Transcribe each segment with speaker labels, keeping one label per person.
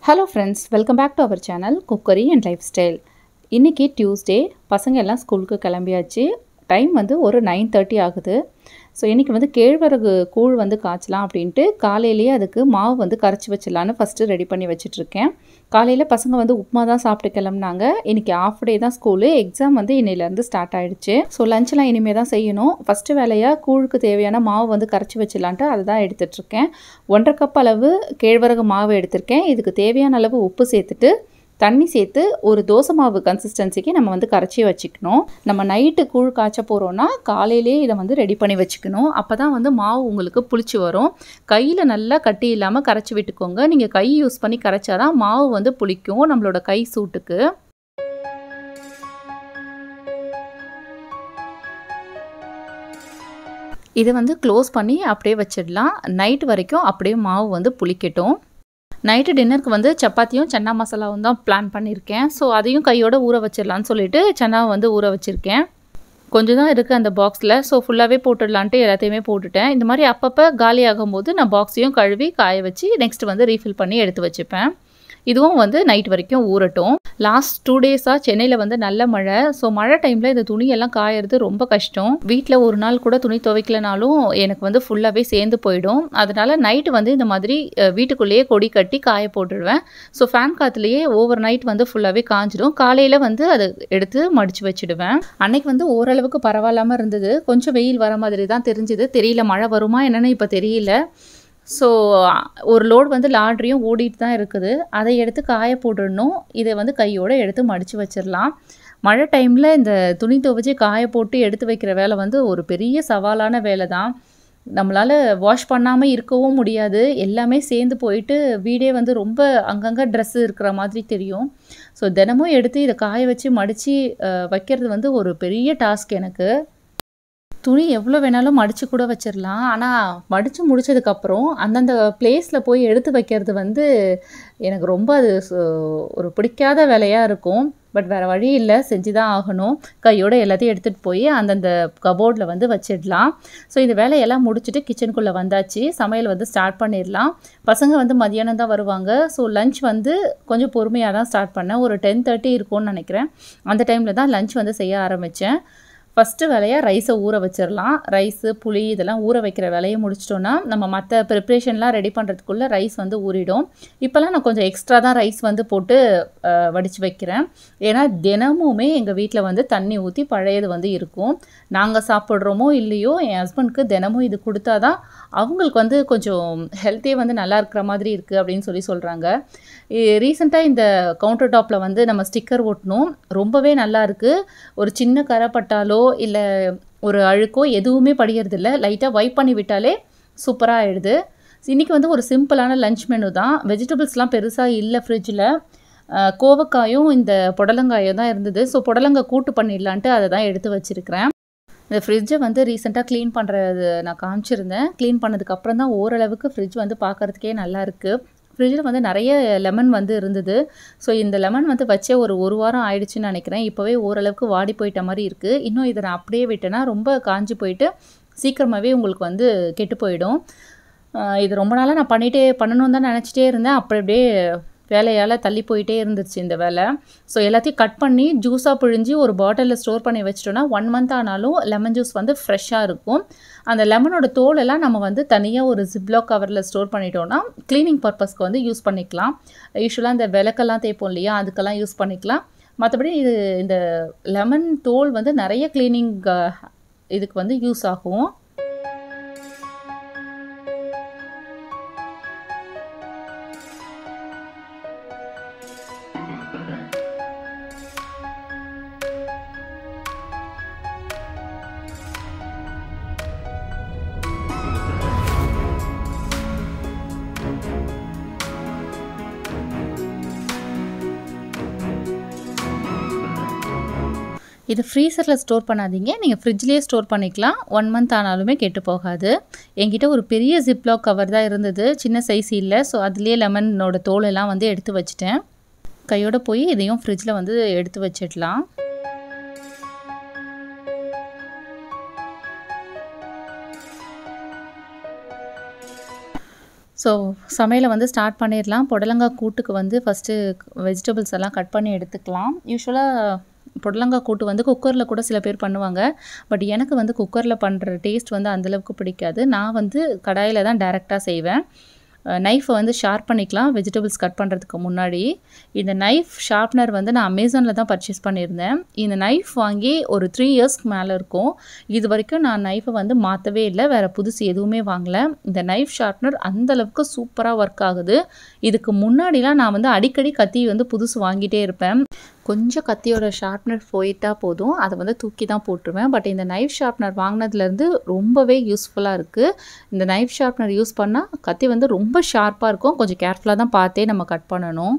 Speaker 1: hello friends welcome back to our channel cookery and lifestyle இன்றைக்கி Tuesday பசங்க எல்லாம் ஸ்கூலுக்கு கிளம்பியாச்சு டைம் வந்து ஒரு நைன் தேர்ட்டி ஆகுது ஸோ இன்றைக்கி வந்து கேழ்வரகு கூழ் வந்து காய்ச்சலாம் அப்படின்ட்டு காலையிலேயே அதுக்கு மாவு வந்து கரைச்சி வச்சிடலான்னு ஃபஸ்ட்டு ரெடி பண்ணி வச்சிட்ருக்கேன் காலையில் பசங்க வந்து உப்புமா தான் சாப்பிட்டு கிளம்புனாங்க இன்றைக்கி ஆஃப் டே தான் ஸ்கூலு எக்ஸாம் வந்து இன்னையிலேருந்து ஸ்டார்ட் ஆகிடுச்சு ஸோ லஞ்செலாம் இனிமேல் தான் செய்யணும் ஃபஸ்ட்டு வேலையாக கூழுக்கு தேவையான மாவு வந்து கரைச்சி வச்சிடலான்ட்டு அதை தான் எடுத்துகிட்ருக்கேன் ஒன்றரை கப் அளவு கேழ்வரகு மாவு எடுத்திருக்கேன் இதுக்கு தேவையான அளவு உப்பு சேர்த்துட்டு தண்ணி சேர்த்து ஒரு தோசை மாவு கன்சிஸ்டன்சிக்கு நம்ம வந்து கரைச்சி வச்சுக்கணும் நம்ம நைட்டு கூழ் காய்ச்ச போகிறோன்னா காலையிலேயே இதை வந்து ரெடி பண்ணி வச்சுக்கணும் அப்போ தான் வந்து மாவு உங்களுக்கு புளிச்சு வரும் கையில் நல்லா கட்டி இல்லாமல் கரைச்சி விட்டுக்கோங்க நீங்கள் கை யூஸ் பண்ணி கரைச்சாதான் மாவு வந்து புளிக்கும் நம்மளோட கை சூட்டுக்கு இதை வந்து க்ளோஸ் பண்ணி அப்படியே வச்சிடலாம் நைட் வரைக்கும் அப்படியே மாவு வந்து புளிக்கட்டும் நைட்டு டின்னருக்கு வந்து சப்பாத்தியும் சன்னா மசாலாவும் தான் பிளான் பண்ணியிருக்கேன் ஸோ அதையும் கையோட ஊற வச்சிடலான்னு சொல்லிட்டு சன்னாவை வந்து ஊற வச்சுருக்கேன் கொஞ்சம் தான் இருக்குது அந்த பாக்ஸில் ஸோ ஃபுல்லாகவே போட்டுடலான்ட்டு எல்லாத்தையுமே போட்டுட்டேன் இந்த மாதிரி அப்பப்போ காலி ஆகும்போது நான் பாக்ஸையும் கழுவி காய வச்சு நெக்ஸ்ட் வந்து ரீஃபில் பண்ணி எடுத்து வச்சுப்பேன் இதுவும் வந்து நைட் வரைக்கும் ஊறட்டும் லாஸ்ட் டூ டேஸாக சென்னையில் வந்து நல்ல மழை ஸோ மழை டைமில் இந்த துணியெல்லாம் காயறது ரொம்ப கஷ்டம் வீட்டில் ஒரு நாள் கூட துணி துவைக்கலனாலும் எனக்கு வந்து ஃபுல்லாகவே சேர்ந்து போயிடும் அதனால நைட்டு வந்து இந்த மாதிரி வீட்டுக்குள்ளேயே கொடி கட்டி காய போட்டுடுவேன் ஸோ ஃபேன் காற்றுலேயே ஓவர் நைட் வந்து ஃபுல்லாகவே காஞ்சிடும் காலையில் வந்து அதை எடுத்து மடித்து வச்சுடுவேன் அன்னைக்கு வந்து ஓரளவுக்கு பரவாயில்லாமல் இருந்தது கொஞ்சம் வெயில் வர மாதிரி தான் தெரிஞ்சுது தெரியல மழை வருமா என்னென்னு இப்போ தெரியல ஸோ ஒரு லோடு வந்து லாட்ரியும் ஓடிட்டு தான் இருக்குது அதை எடுத்து காய போட்டுடணும் இதை வந்து கையோடு எடுத்து மடித்து வச்சிடலாம் மழை டைமில் இந்த துணி துவைச்சி காய போட்டு எடுத்து வைக்கிற வேலை வந்து ஒரு பெரிய சவாலான வேலை தான் நம்மளால் வாஷ் பண்ணாமல் இருக்கவும் முடியாது எல்லாமே சேர்ந்து போயிட்டு வீடே வந்து ரொம்ப அங்கங்கே ட்ரெஸ்ஸு இருக்கிற மாதிரி தெரியும் ஸோ தினமும் எடுத்து இதை காய வச்சு மடித்து வைக்கிறது வந்து ஒரு பெரிய டாஸ்க் எனக்கு துணி எவ்வளோ வேணாலும் மடித்து கூட வச்சிடலாம் ஆனால் மடித்து முடித்ததுக்கப்புறம் அந்தந்த பிளேஸில் போய் எடுத்து வைக்கிறது வந்து எனக்கு ரொம்ப அது ஒரு பிடிக்காத வேலையாக இருக்கும் பட் வேறு வழி இல்லை செஞ்சு தான் ஆகணும் கையோடு எல்லாத்தையும் எடுத்துகிட்டு போய் அந்தந்த கபோர்டில் வந்து வச்சிடலாம் ஸோ இந்த வேலையெல்லாம் முடிச்சுட்டு கிச்சனுக்குள்ளே வந்தாச்சு சமையல் வந்து ஸ்டார்ட் பண்ணிடலாம் பசங்க வந்து மதியானம் தான் வருவாங்க ஸோ லஞ்ச் வந்து கொஞ்சம் பொறுமையாக தான் ஸ்டார்ட் பண்ணேன் ஒரு டென் தேர்ட்டி இருக்கும்னு நினைக்கிறேன் அந்த டைமில் தான் லஞ்ச் வந்து செய்ய ஆரம்பித்தேன் ஃபஸ்ட்டு வேலையாக ரைஸை ஊற வச்சிடலாம் ரைஸு புளி இதெல்லாம் ஊற வைக்கிற வேலையை முடிச்சிட்டோன்னா நம்ம மற்ற ப்ரிப்ரேஷன்லாம் ரெடி பண்ணுறதுக்குள்ளே ரைஸ் வந்து ஊறிடும் இப்போல்லாம் நான் கொஞ்சம் எக்ஸ்ட்ரா தான் ரைஸ் வந்து போட்டு வடித்து வைக்கிறேன் ஏன்னா தினமுமே எங்கள் வீட்டில் வந்து தண்ணி ஊற்றி பழையது வந்து இருக்கும் நாங்கள் சாப்பிட்றோமோ இல்லையோ என் ஹஸ்பண்ட்க்கு தினமும் இது கொடுத்தா தான் அவங்களுக்கு வந்து கொஞ்சம் ஹெல்த்தே வந்து நல்லா இருக்கிற மாதிரி இருக்குது அப்படின்னு சொல்லி சொல்கிறாங்க ரீசெண்டாக இந்த கவுண்டர் டாப்பில் வந்து நம்ம ஸ்டிக்கர் ஒட்டணும் ரொம்பவே நல்லா இருக்குது ஒரு சின்ன கரை பட்டாலோ இல்லை ஒரு அழுக்கோ எதுவுமே படிகிறதில்ல லைட்டாக வைப் பண்ணி விட்டாலே சூப்பராக ஆகிடுது இன்றைக்கி வந்து ஒரு சிம்பிளான லஞ்ச் மெனு தான் வெஜிடபிள்ஸ்லாம் பெருசாக இல்லை ஃப்ரிட்ஜில் கோவக்காயும் இந்த புடலங்காயும் தான் இருந்தது ஸோ புடலங்காய் கூட்டு பண்ணிடலான்ட்டு அதை தான் எடுத்து வச்சுருக்கிறேன் இந்த ஃப்ரிட்ஜை வந்து ரீசெண்டாக க்ளீன் பண்ணுறது நான் காமிச்சிருந்தேன் க்ளீன் பண்ணதுக்கப்புறம் தான் ஓரளவுக்கு ஃப்ரிட்ஜ் வந்து பார்க்குறதுக்கே நல்லா இருக்குது ஃப்ரிட்ஜில் வந்து நிறைய லெமன் வந்து இருந்தது ஸோ இந்த லெமன் வந்து வச்சே ஒரு ஒரு வாரம் ஆயிடுச்சுன்னு நினைக்கிறேன் இப்போவே ஓரளவுக்கு வாடி போயிட்ட மாதிரி இருக்குது இன்னும் இதை நான் அப்படியே விட்டேன்னா ரொம்ப காஞ்சி போயிட்டு சீக்கிரமாகவே உங்களுக்கு வந்து கெட்டு போயிடும் இது ரொம்ப நாளாக நான் பண்ணிகிட்டே பண்ணணும்னு தான் நினச்சிட்டே இருந்தேன் அப்படி அப்படியே வேலையால் தள்ளி போயிட்டே இருந்துச்சு இந்த வேலை ஸோ எல்லாத்தையும் கட் பண்ணி ஜூஸாக பிழிஞ்சு ஒரு பாட்டிலில் ஸ்டோர் பண்ணி வச்சிட்டோன்னா ஒன் மந்த் ஆனாலும் லெமன் ஜூஸ் வந்து ஃப்ரெஷ்ஷாக இருக்கும் அந்த லெமனோட தோலெல்லாம் நம்ம வந்து தனியாக ஒரு ஜிப்லாக் கவரில் ஸ்டோர் பண்ணிட்டோன்னா க்ளீனிங் பர்பஸ்க்கு வந்து யூஸ் பண்ணிக்கலாம் யூஸ்வலாக இந்த விளக்கெல்லாம் தேய்ப்போம் இல்லையா அதுக்கெல்லாம் யூஸ் பண்ணிக்கலாம் மற்றபடி இது இந்த லெமன் தோல் வந்து நிறைய க்ளீனிங் இதுக்கு வந்து யூஸ் ஆகும் இது ஃப்ரீசரில் ஸ்டோர் பண்ணாதீங்க நீங்கள் ஃப்ரிட்ஜ்லேயே ஸ்டோர் பண்ணிக்கலாம் ஒன் மந்த் ஆனாலுமே கெட்டு போகாது என்கிட்ட ஒரு பெரிய ஜிப்லாக் கவர் தான் இருந்தது சின்ன சைஸ் இல்லை ஸோ அதுலேயே லெமனோட தோலெல்லாம் வந்து எடுத்து வச்சுட்டேன் கையோடு போய் இதையும் ஃப்ரிட்ஜில் வந்து எடுத்து வச்சிடலாம் ஸோ சமையலை வந்து ஸ்டார்ட் பண்ணிடலாம் புடலங்காய் கூட்டுக்கு வந்து ஃபஸ்ட்டு வெஜிடபிள்ஸ் எல்லாம் கட் பண்ணி எடுத்துக்கலாம் யூஸ்வலாக புடலங்காய் கூட்டு வந்து குக்கரில் கூட சில பேர் பண்ணுவாங்க பட் எனக்கு வந்து குக்கரில் பண்ணுற டேஸ்ட் வந்து அந்தளவுக்கு பிடிக்காது நான் வந்து கடாயில் தான் டைரெக்டாக செய்வேன் நைஃபை வந்து ஷார்ப் பண்ணிக்கலாம் வெஜிடபிள்ஸ் கட் பண்ணுறதுக்கு முன்னாடி இந்த நைஃப் ஷார்ப்னர் வந்து நான் அமேசானில் தான் பர்ச்சேஸ் பண்ணியிருந்தேன் இந்த நைஃப் வாங்கி ஒரு த்ரீ இயர்ஸ்க்கு மேலே இருக்கும் இது வரைக்கும் நான் நைஃபை வந்து மாற்றவே இல்லை வேறு புதுசு எதுவுமே வாங்கலை இந்த நைஃப் ஷார்ப்னர் அந்தளவுக்கு சூப்பராக ஒர்க் ஆகுது இதுக்கு முன்னாடிலாம் நான் வந்து அடிக்கடி கத்தி வந்து புதுசு வாங்கிட்டே இருப்பேன் கொஞ்சம் கத்தியோட ஷார்ப்னர் போயிட்டா போதும் அதை வந்து தூக்கி தான் போட்டுருவேன் பட் இந்த நைஃப் ஷார்ப்னர் வாங்கினதுலேருந்து ரொம்பவே யூஸ்ஃபுல்லாக இருக்குது இந்த நைஃப் ஷார்ப்னர் யூஸ் பண்ணால் கத்தி வந்து ரொம்ப ஷார்ப்பாக இருக்கும் கொஞ்சம் கேர்ஃபுல்லாக தான் பார்த்தே நம்ம கட் பண்ணணும்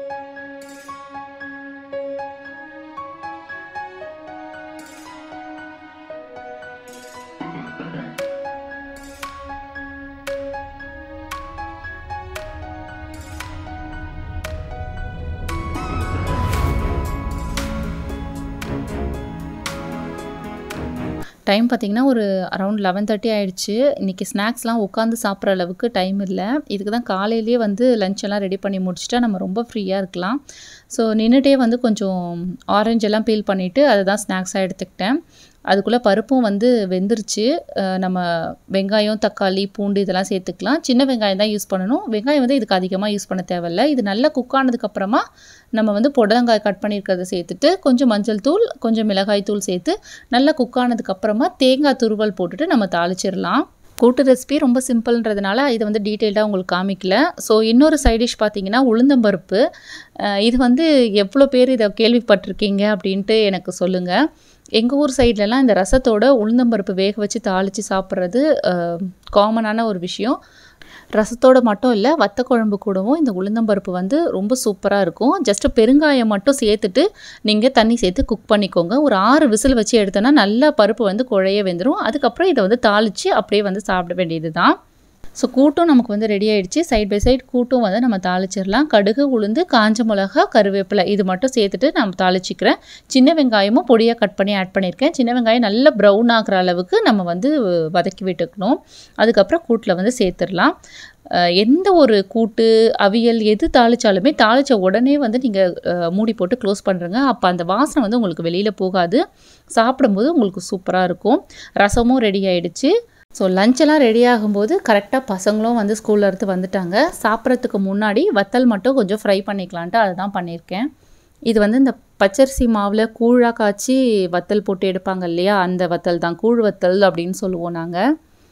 Speaker 1: டைம் பார்த்திங்கன்னா ஒரு அரௌண்ட் லெவன் தேர்ட்டி ஆகிடுச்சு இன்றைக்கி ஸ்நாக்ஸ்லாம் உட்காந்து சாப்பிட்ற அளவுக்கு டைம் இல்லை இதுக்கு தான் காலையிலேயே வந்து லஞ்ச் எல்லாம் ரெடி பண்ணி முடிச்சுட்டா நம்ம ரொம்ப ஃப்ரீயாக இருக்கலாம் ஸோ நின்றுட்டே வந்து கொஞ்சம் ஆரஞ்சு எல்லாம் பீல் பண்ணிவிட்டு அதை தான் ஸ்நாக்ஸாக எடுத்துக்கிட்டேன் அதுக்குள்ளே பருப்பும் வந்து வெந்துருச்சு நம்ம வெங்காயம் தக்காளி பூண்டு இதெல்லாம் சேர்த்துக்கலாம் சின்ன வெங்காயம் தான் யூஸ் பண்ணணும் வெங்காயம் வந்து இதுக்கு அதிகமாக யூஸ் பண்ண தேவையில்ல இது நல்லா குக் ஆனதுக்கப்புறமா நம்ம வந்து புடலங்காய் கட் பண்ணியிருக்கிறத சேர்த்துட்டு கொஞ்சம் மஞ்சள் தூள் கொஞ்சம் மிளகாய் தூள் சேர்த்து நல்லா குக் ஆனதுக்கப்புறமா தேங்காய் துருவல் போட்டுட்டு நம்ம தாளிச்சிடலாம் கூட்டு ரெசிபி ரொம்ப சிம்பிள்ன்றதுனால இதை வந்து டீட்டெயில்டாக உங்களுக்கு காமிக்கல ஸோ இன்னொரு சைட் டிஷ் பார்த்தீங்கன்னா உளுந்தம்பருப்பு இது வந்து எவ்வளோ பேர் இதை கேள்விப்பட்டிருக்கீங்க அப்படின்ட்டு எனக்கு சொல்லுங்கள் எங்கள் ஊர் சைட்லலாம் இந்த ரசத்தோட உளுந்தம்பருப்பு வேக வச்சு தாளித்து சாப்பிட்றது காமனான ஒரு விஷயம் ரசத்தோடு மட்டும் இல்லை வத்த குழம்பு கூடவும் இந்த உளுந்தம்பருப்பு வந்து ரொம்ப சூப்பராக இருக்கும் ஜஸ்ட்டு பெருங்காயம் மட்டும் சேர்த்துட்டு நீங்கள் தண்ணி சேர்த்து குக் பண்ணிக்கோங்க ஒரு ஆறு விசில் வச்சு எடுத்தோன்னா நல்லா பருப்பு வந்து குழைய வெந்துடும் அதுக்கப்புறம் இதை வந்து தாளித்து அப்படியே வந்து சாப்பிட வேண்டியது தான் ஸோ கூட்டும் நமக்கு வந்து ரெடி ஆகிடுச்சு சைட் பை சைட் கூட்டும் வந்து நம்ம தாளிச்சிடலாம் கடுகு உளுந்து காஞ்ச மிளகா கருவேப்பிலை இது மட்டும் சேர்த்துட்டு நம்ம தாளிச்சிக்கிறேன் சின்ன வெங்காயமும் பொடியாக கட் பண்ணி ஆட் பண்ணியிருக்கேன் சின்ன வெங்காயம் நல்லா ப்ரௌன் ஆகிற அளவுக்கு நம்ம வந்து வதக்கி விட்டுக்கணும் அதுக்கப்புறம் கூட்டில் வந்து சேர்த்துடலாம் எந்த ஒரு கூட்டு அவியல் எது தாளித்தாலுமே தாளித்த உடனே வந்து நீங்கள் மூடி போட்டு க்ளோஸ் பண்ணுறங்க அப்போ அந்த வாசனை வந்து உங்களுக்கு வெளியில் போகாது சாப்பிடும்போது உங்களுக்கு சூப்பராக இருக்கும் ரசமும் ரெடி ஆகிடுச்சு ஸோ லஞ்செல்லாம் ரெடி ஆகும்போது கரெக்டாக பசங்களும் வந்து ஸ்கூலில் இருந்து வந்துட்டாங்க சாப்பிட்றதுக்கு முன்னாடி வத்தல் மட்டும் கொஞ்சம் ஃப்ரை பண்ணிக்கலான்ட்டு அதை தான் பண்ணியிருக்கேன் இது வந்து இந்த பச்சரிசி மாவில் கூழாக காய்ச்சி வத்தல் போட்டு எடுப்பாங்க இல்லையா அந்த வத்தல் தான் கூழ் வத்தல் அப்படின்னு சொல்லுவோம் நாங்கள்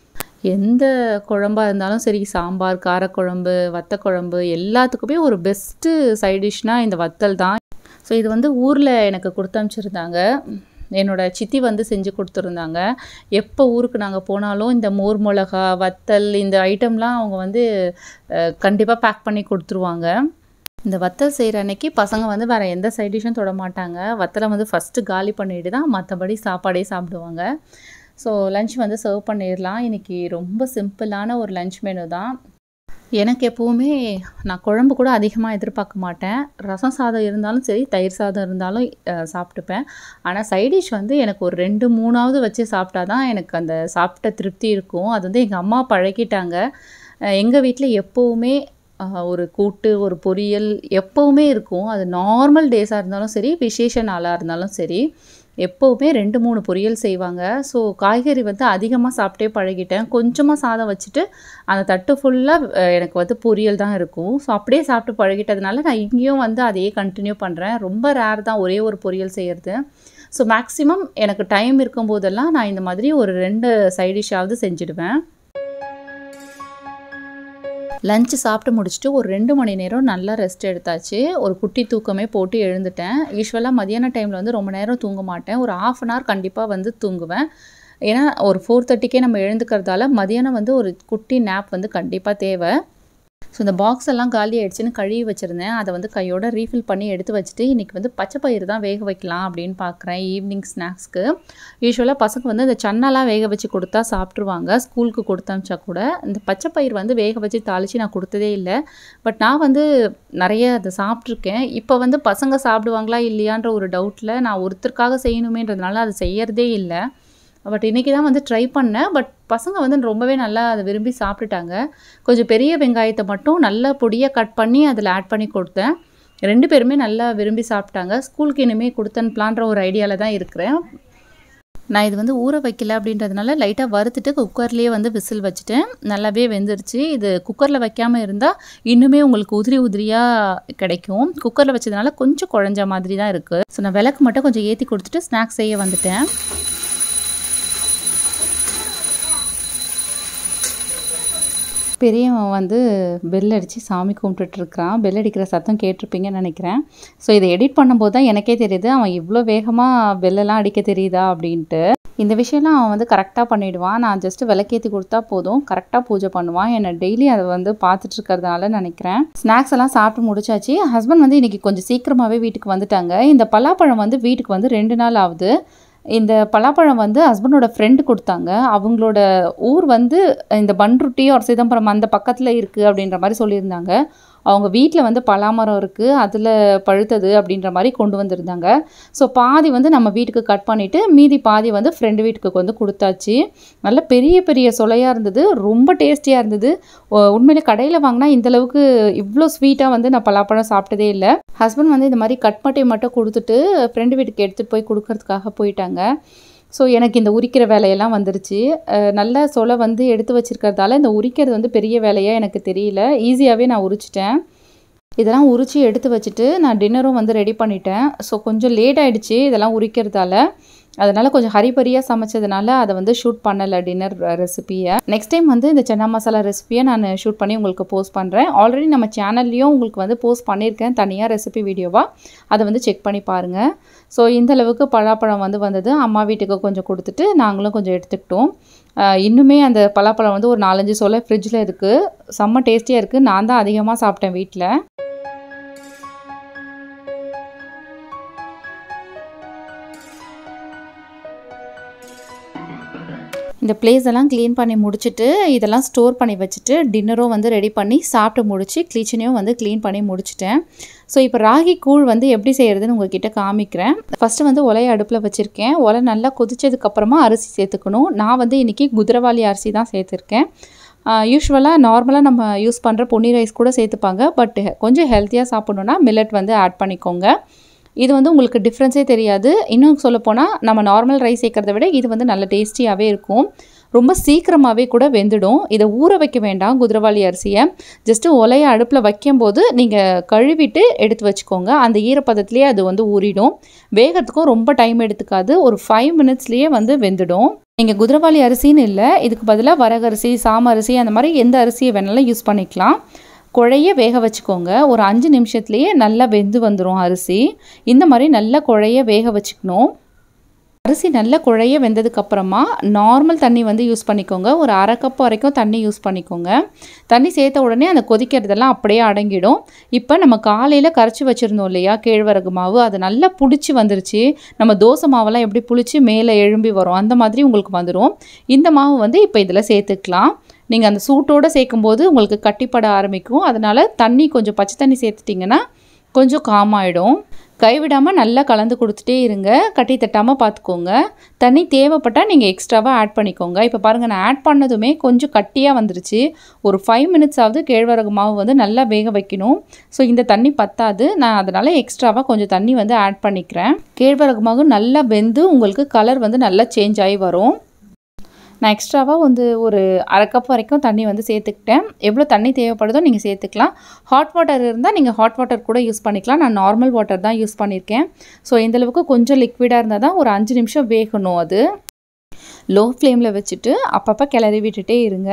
Speaker 1: எந்த குழம்பாக இருந்தாலும் சரி சாம்பார் காரக்குழம்பு வத்த குழம்பு எல்லாத்துக்குமே ஒரு பெஸ்ட்டு சைட் டிஷ்னால் இந்த வத்தல் தான் ஸோ இது வந்து ஊரில் எனக்கு கொடுத்து அனுப்பிச்சிருந்தாங்க என்னோடய சித்தி வந்து செஞ்சு கொடுத்துருந்தாங்க எப்போ ஊருக்கு நாங்கள் போனாலும் இந்த மோர் மிளகா வத்தல் இந்த ஐட்டம்லாம் அவங்க வந்து கண்டிப்பாக பேக் பண்ணி கொடுத்துருவாங்க இந்த வத்தல் செய்கிற அன்னைக்கு பசங்க வந்து வேறு எந்த சைட் டிஷ்ஷும் தொட மாட்டாங்க வத்தலை வந்து ஃபஸ்ட்டு காலி பண்ணிட்டு தான் மற்றபடி சாப்பாடே சாப்பிடுவாங்க ஸோ லஞ்ச் வந்து சர்வ் பண்ணிடலாம் இன்றைக்கி ரொம்ப சிம்பிளான ஒரு லஞ்ச் மெனு தான் எனக்கு எப்போவுமே நான் குழம்பு கூட அதிகமாக எதிர்பார்க்க மாட்டேன் ரசம் சாதம் இருந்தாலும் சரி தயிர் சாதம் இருந்தாலும் சாப்பிட்டுப்பேன் ஆனால் சைடிஷ் வந்து எனக்கு ஒரு ரெண்டு மூணாவது வச்சு சாப்பிட்டா தான் எனக்கு அந்த சாப்பிட்ட திருப்தி இருக்கும் அது வந்து எங்கள் அம்மா பழகிட்டாங்க எங்கள் வீட்டில் எப்போவுமே ஒரு கூட்டு ஒரு பொரியல் எப்போவுமே இருக்கும் அது நார்மல் டேஸாக இருந்தாலும் சரி விசேஷ நாளாக இருந்தாலும் சரி எப்போவுமே ரெண்டு மூணு பொரியல் செய்வாங்க ஸோ காய்கறி வந்து அதிகமாக சாப்பிட்டே பழகிட்டேன் கொஞ்சமாக சாதம் வச்சுட்டு அந்த தட்டு ஃபுல்லாக எனக்கு வந்து பொரியல் தான் இருக்கும் ஸோ அப்படியே சாப்பிட்டு பழகிட்டதுனால நான் இங்கேயும் வந்து அதையே கண்டினியூ பண்ணுறேன் ரொம்ப ரேர் தான் ஒரே ஒரு பொரியல் செய்கிறது ஸோ மேக்ஸிமம் எனக்கு டைம் இருக்கும்போதெல்லாம் நான் இந்த மாதிரி ஒரு ரெண்டு சைடிஷாவது செஞ்சுடுவேன் லஞ்சு சாப்பிட்டு முடிச்சுட்டு ஒரு ரெண்டு மணி நேரம் நல்லா ரெஸ்ட் எடுத்தாச்சு ஒரு குட்டி தூக்கமே போட்டு எழுந்துட்டேன் யூஸ்வலாக மதியான டைமில் வந்து ரொம்ப நேரம் தூங்க மாட்டேன் ஒரு ஆஃப் அன் ஹவர் கண்டிப்பாக வந்து தூங்குவேன் ஏன்னா ஒரு ஃபோர் தேர்ட்டிக்கே நம்ம எழுந்துக்கிறதால மதியானம் வந்து ஒரு குட்டி நேப் வந்து கண்டிப்பாக தேவை ஸோ இந்த பாக்ஸ் எல்லாம் காலி ஆயிடுச்சுன்னு கழுவி வச்சுருந்தேன் அதை வந்து கையோட ரீஃபில் பண்ணி எடுத்து வச்சுட்டு இன்றைக்கி வந்து பச்சை பயிறு தான் வேக வைக்கலாம் அப்படின்னு பார்க்குறேன் ஈவினிங் ஸ்நாக்ஸ்க்கு யூஸ்வலாக பசங்க வந்து இந்த சன்னெல்லாம் வேக வச்சு கொடுத்தா சாப்பிட்ருவாங்க ஸ்கூலுக்கு கொடுத்தமிச்சா கூட இந்த பச்சை பயிர் வந்து வேக வச்சு தாளித்து நான் கொடுத்ததே இல்லை பட் நான் வந்து நிறைய அதை சாப்பிட்ருக்கேன் இப்போ வந்து பசங்க சாப்பிடுவாங்களா இல்லையான்ற ஒரு டவுட்டில் நான் ஒருத்தருக்காக செய்யணுமேன்றதுனால அதை செய்யறதே இல்லை பட் இன்றைக்கி தான் வந்து ட்ரை பண்ணேன் பட் பசங்க வந்து ரொம்பவே நல்லா அதை விரும்பி சாப்பிட்டுட்டாங்க கொஞ்சம் பெரிய வெங்காயத்தை மட்டும் நல்லா பொடியாக கட் பண்ணி அதில் ஆட் பண்ணி கொடுத்தேன் ரெண்டு பேருமே நல்லா விரும்பி சாப்பிட்டாங்க ஸ்கூலுக்கு இனிமேல் கொடுத்தனுப்பலான்ற ஒரு ஐடியாவில் தான் இருக்கிறேன் நான் இது வந்து ஊற வைக்கல அப்படின்றதுனால லைட்டாக வறுத்துட்டு குக்கர்லேயே வந்து விசில் வச்சுட்டேன் நல்லாவே வெந்துருச்சு இது குக்கரில் வைக்காமல் இருந்தால் இன்னுமே உங்களுக்கு உதிரி உதிரியாக கிடைக்கும் குக்கரில் வச்சதுனால கொஞ்சம் குழஞ்ச மாதிரி தான் இருக்குது ஸோ நான் விளக்கு மட்டும் கொஞ்சம் ஏற்றி கொடுத்துட்டு ஸ்நாக்ஸ் செய்ய வந்துட்டேன் பெரியவன் வந்து பெல் அடித்து சாமி கும்பிட்டுட்ருக்கிறான் பெல் அடிக்கிற சத்தம் கேட்டிருப்பீங்கன்னு நினைக்கிறேன் ஸோ இதை எடிட் பண்ணும்போது தான் எனக்கே தெரியுது அவன் இவ்வளோ வேகமாக பெல்லெல்லாம் அடிக்க தெரியுதா அப்படின்ட்டு இந்த விஷயம்லாம் அவன் வந்து கரெக்டாக பண்ணிவிடுவான் நான் ஜஸ்ட்டு விளக்கேற்றி கொடுத்தா போதும் கரெக்டாக பூஜை பண்ணுவான் என்னை டெய்லி அதை வந்து பார்த்துட்டு இருக்கிறதுனால நினைக்கிறேன் ஸ்நாக்ஸ் எல்லாம் சாப்பிட்டு முடிச்சாச்சு ஹஸ்பண்ட் வந்து இன்றைக்கி கொஞ்சம் சீக்கிரமாகவே வீட்டுக்கு வந்துட்டாங்க இந்த பலாப்பழம் வந்து வீட்டுக்கு வந்து ரெண்டு நாள் ஆகுது இந்த பலாப்பழம் வந்து ஹஸ்பண்டோட ஃப்ரெண்டு கொடுத்தாங்க அவங்களோட ஊர் வந்து இந்த பன்ருட்டி ஒரு சிதம்பரம் அந்த பக்கத்தில் இருக்குது அப்படின்ற மாதிரி சொல்லியிருந்தாங்க அவங்க வீட்டில் வந்து பலாமரம் இருக்குது அதில் பழுத்தது அப்படின்ற மாதிரி கொண்டு வந்திருந்தாங்க ஸோ பாதி வந்து நம்ம வீட்டுக்கு கட் பண்ணிவிட்டு மீதி பாதி வந்து ஃப்ரெண்டு வீட்டுக்கு வந்து கொடுத்தாச்சு நல்ல பெரிய பெரிய சொலையாக இருந்தது ரொம்ப டேஸ்டியாக இருந்தது ஒ- உண்மையிலே கடையில் வாங்கினா இந்தளவுக்கு இவ்வளோ ஸ்வீட்டாக வந்து நான் பலாப்பழம் சாப்பிட்டதே இல்லை ஹஸ்பண்ட் வந்து இந்த மாதிரி கட் மட்டை மட்டும் கொடுத்துட்டு ஃப்ரெண்டு வீட்டுக்கு எடுத்துகிட்டு போய் கொடுக்கறதுக்காக போயிட்டாங்க ஸோ எனக்கு இந்த உரிக்கிற வேலையெல்லாம் வந்துருச்சு அஹ் நல்ல சொலை வந்து எடுத்து வச்சிருக்கிறதால இந்த உரிக்கிறது வந்து பெரிய வேலையாக எனக்கு தெரியல ஈஸியாகவே நான் உரிச்சிட்டேன் இதெல்லாம் உரித்து எடுத்து வச்சுட்டு நான் டின்னரும் வந்து ரெடி பண்ணிட்டேன் ஸோ கொஞ்சம் லேட் ஆயிடுச்சு இதெல்லாம் உரிக்கிறதால அதனால் கொஞ்சம் ஹரிபரியாக சமைச்சதுனால அதை வந்து ஷூட் பண்ணலை டின்னர் ரெசிபியை நெக்ஸ்ட் டைம் வந்து இந்த சன்னா மசாலா ரெசிபியை நான் ஷூட் பண்ணி உங்களுக்கு போஸ்ட் பண்ணுறேன் ஆல்ரெடி நம்ம சேனல்லையும் உங்களுக்கு வந்து போஸ்ட் பண்ணியிருக்கேன் தனியாக ரெசிபி வீடியோவாக அதை வந்து செக் பண்ணி பாருங்கள் ஸோ இந்த அளவுக்கு பலாப்பழம் வந்து வந்தது அம்மா வீட்டுக்கு கொஞ்சம் கொடுத்துட்டு நாங்களும் கொஞ்சம் எடுத்துக்கிட்டோம் ஆஹ் இன்னுமே அந்த பலாப்பழம் வந்து ஒரு நாலஞ்சு சொல்ல ஃப்ரிட்ஜில் இருக்குது செம்ம டேஸ்டியாக இருக்குது நான் தான் அதிகமாக சாப்பிட்டேன் வீட்டில் இந்த பிளேஸ் எல்லாம் க்ளீன் பண்ணி முடிச்சுட்டு இதெல்லாம் ஸ்டோர் பண்ணி வச்சுட்டு டின்னரும் வந்து ரெடி பண்ணி சாப்பிட்டு முடிச்சு கிச்சனையும் வந்து க்ளீன் பண்ணி முடிச்சிட்டேன் ஸோ இப்போ ராகி கூழ் வந்து எப்படி செய்கிறதுன்னு உங்ககிட்ட காமிக்கிறேன் ஃபஸ்ட்டு வந்து உலைய அடுப்பில் வச்சுருக்கேன் உலை நல்லா கொதிச்சதுக்கப்புறமா அரிசி சேர்த்துக்கணும் நான் வந்து இன்றைக்கி குதிரவாளி அரிசி தான் சேர்த்துருக்கேன் யூஸ்வலாக நார்மலாக நம்ம யூஸ் பண்ணுற பொன்னி ரைஸ் கூட சேர்த்துப்பாங்க பட் கொஞ்சம் ஹெல்த்தியாக சாப்பிட்ணுன்னா மில்லட் வந்து ஆட் பண்ணிக்கோங்க இது வந்து உங்களுக்கு டிஃப்ரென்ஸே தெரியாது இன்னும் சொல்லப்போனால் நம்ம நார்மல் ரைஸ் சேர்க்கறத விட இது வந்து நல்ல டேஸ்டியாகவே இருக்கும் ரொம்ப சீக்கிரமாகவே கூட வெந்துடும் இதை ஊற வைக்க வேண்டாம் குதிரவாளி அரிசியை ஜஸ்ட்டு உலைய அடுப்பில் வைக்கும்போது நீங்கள் கழுவிட்டு எடுத்து வச்சுக்கோங்க அந்த ஈரப்பதத்துலேயே அது வந்து ஊறிடும் வேகிறதுக்கும் ரொம்ப டைம் எடுத்துக்காது ஒரு ஃபைவ் மினிட்ஸ்லேயே வந்து வெந்துடும் நீங்கள் குதிரவாளி அரிசின்னு இல்லை இதுக்கு பதிலாக வரகரிசி சாம அரிசி அந்த மாதிரி எந்த அரிசியை வேணாலும் யூஸ் பண்ணிக்கலாம் குழைய வேக வச்சுக்கோங்க ஒரு அஞ்சு நிமிஷத்துலேயே நல்லா வெந்து வந்துடும் அரிசி இந்த மாதிரி நல்லா குழைய வேக வச்சுக்கணும் அரிசி நல்லா குழைய வெந்ததுக்கப்புறமா நார்மல் தண்ணி வந்து யூஸ் பண்ணிக்கோங்க ஒரு அரை கப் வரைக்கும் தண்ணி யூஸ் பண்ணிக்கோங்க தண்ணி சேர்த்த உடனே அந்த கொதிக்கிறதெல்லாம் அப்படியே அடங்கிடும் இப்போ நம்ம காலையில் கரைச்சி வச்சுருந்தோம் இல்லையா கேழ்வரகு மாவு அது நல்லா புளிச்சு வந்துருச்சு நம்ம தோசை மாவெல்லாம் எப்படி புளிச்சு மேலே எழும்பி வரும் அந்த மாதிரி உங்களுக்கு வந்துடும் இந்த மாவு வந்து இப்போ இதில் சேர்த்துக்கலாம் நீங்கள் அந்த சூட்டோடு சேர்க்கும்போது உங்களுக்கு கட்டிப்பட ஆரம்பிக்கும் அதனால் தண்ணி கொஞ்சம் பச்சை தண்ணி சேர்த்துட்டிங்கன்னா கொஞ்சம் காமாயிடும் கைவிடாமல் நல்லா கலந்து கொடுத்துட்டே இருங்க கட்டி தட்டாமல் பார்த்துக்கோங்க தண்ணி தேவைப்பட்டால் நீங்கள் எக்ஸ்ட்ராவாக ஆட் பண்ணிக்கோங்க இப்போ பாருங்கள் நான் ஆட் பண்ணதுமே கொஞ்சம் கட்டியாக வந்துருச்சு ஒரு ஃபைவ் மினிட்ஸ் ஆகுது கேழ்வரகு மாவு வந்து நல்லா வேக வைக்கணும் ஸோ இந்த தண்ணி பத்தாது நான் அதனால் எக்ஸ்ட்ராவாக கொஞ்சம் தண்ணி வந்து ஆட் பண்ணிக்கிறேன் கேழ்வரகு மாவு நல்லா வெந்து உங்களுக்கு கலர் வந்து நல்லா சேஞ்ச் ஆகி வரும் நான் எக்ஸ்ட்ராவாக வந்து ஒரு அரை கப் வரைக்கும் தண்ணி வந்து சேர்த்துக்கிட்டேன் எவ்வளோ தண்ணி தேவைப்படுதோ நீங்கள் சேர்த்துக்கலாம் ஹாட் வாட்டர் இருந்தால் நீங்கள் ஹாட் வாட்டர் கூட யூஸ் பண்ணிக்கலாம் நான் நார்மல் வாட்டர் தான் யூஸ் பண்ணியிருக்கேன் ஸோ இந்தளவுக்கு கொஞ்சம் லிக்விடாக இருந்தால் தான் ஒரு அஞ்சு நிமிஷம் வேகணும் அது லோ ஃப்ளேமில் வச்சுட்டு அப்பப்போ கிளறி விட்டுட்டே இருங்க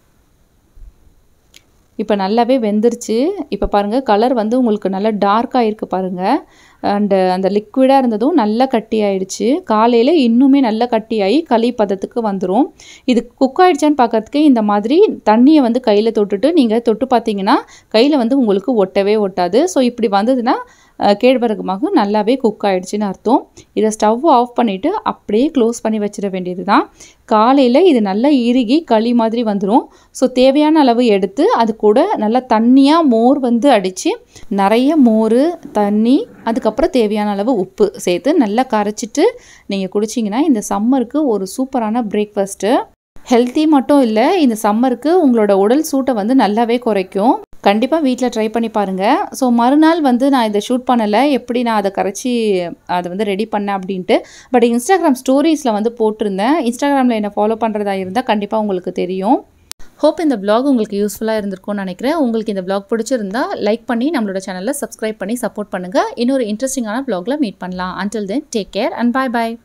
Speaker 1: இப்போ நல்லாவே வெந்துருச்சு இப்போ பாருங்கள் கலர் வந்து உங்களுக்கு நல்லா டார்க்காக இருக்குது பாருங்கள் அண்டு அந்த லிக்விடாக இருந்ததும் நல்லா கட்டி ஆயிடுச்சு காலையில் இன்னுமே நல்லா கட்டியாகி களி பதத்துக்கு வந்துடும் இது குக் ஆயிடுச்சான்னு பார்க்கறதுக்கே இந்த மாதிரி தண்ணியை வந்து கையில் தொட்டுட்டு நீங்கள் தொட்டு பார்த்தீங்கன்னா கையில் வந்து உங்களுக்கு ஒட்டவே ஒட்டாது ஸோ இப்படி வந்ததுன்னா அஹ், கேழ்வரகு மாவு நல்லாவே குக் ஆயிடுச்சுன்னு அர்த்தம் இதை ஸ்டவ் ஆஃப் பண்ணிவிட்டு அப்படியே க்ளோஸ் பண்ணி வச்சிட வேண்டியது தான் காலையில் இது நல்லா இறுகி களி மாதிரி வந்துடும் ஸோ தேவையான அளவு எடுத்து அது கூட நல்லா தண்ணியாக மோர் வந்து அடித்து நிறைய மோர் தண்ணி அதுக்கப்புறம் தேவையான அளவு உப்பு சேர்த்து நல்லா கரைச்சிட்டு நீங்கள் குடிச்சிங்கன்னா இந்த சம்மருக்கு ஒரு சூப்பரான பிரேக்ஃபாஸ்ட்டு ஹெல்த்தி மட்டும் இல்லை இந்த சம்மருக்கு உங்களோட உடல் சூட்டை வந்து நல்லாவே குறைக்கும் கண்டிப்பாக வீட்டில் ட்ரை பண்ணி பாருங்கள் ஸோ மறுநாள் வந்து நான் இதை ஷூட் பண்ணலை எப்படி நான் அதை கரைச்சி அதை வந்து ரெடி பண்ணேன் அப்படின்ட்டு பட் இன்ஸ்டாகிராம் ஸ்டோரீஸில் வந்து போட்டிருந்தேன் இன்ஸ்டாகிராமில் என்னை ஃபாலோ பண்ணுறதா இருந்தால் கண்டிப்பாக உங்களுக்கு தெரியும் ஹோப் இந்த vlog உங்களுக்கு யூஸ்ஃபுல்லாக இருந்திருக்கும்னு நினைக்கிறேன் உங்களுக்கு இந்த vlog பிடிச்சிருந்தா லைக் பண்ணி நம்மளோட சேனலை சப்ஸ்கிரைப் பண்ணி சப்போர்ட் பண்ணுங்கள் இன்னொரு இன்ட்ரெஸ்டிங்கான vlogல மீட் பண்ணலாம் until then take care and bye bye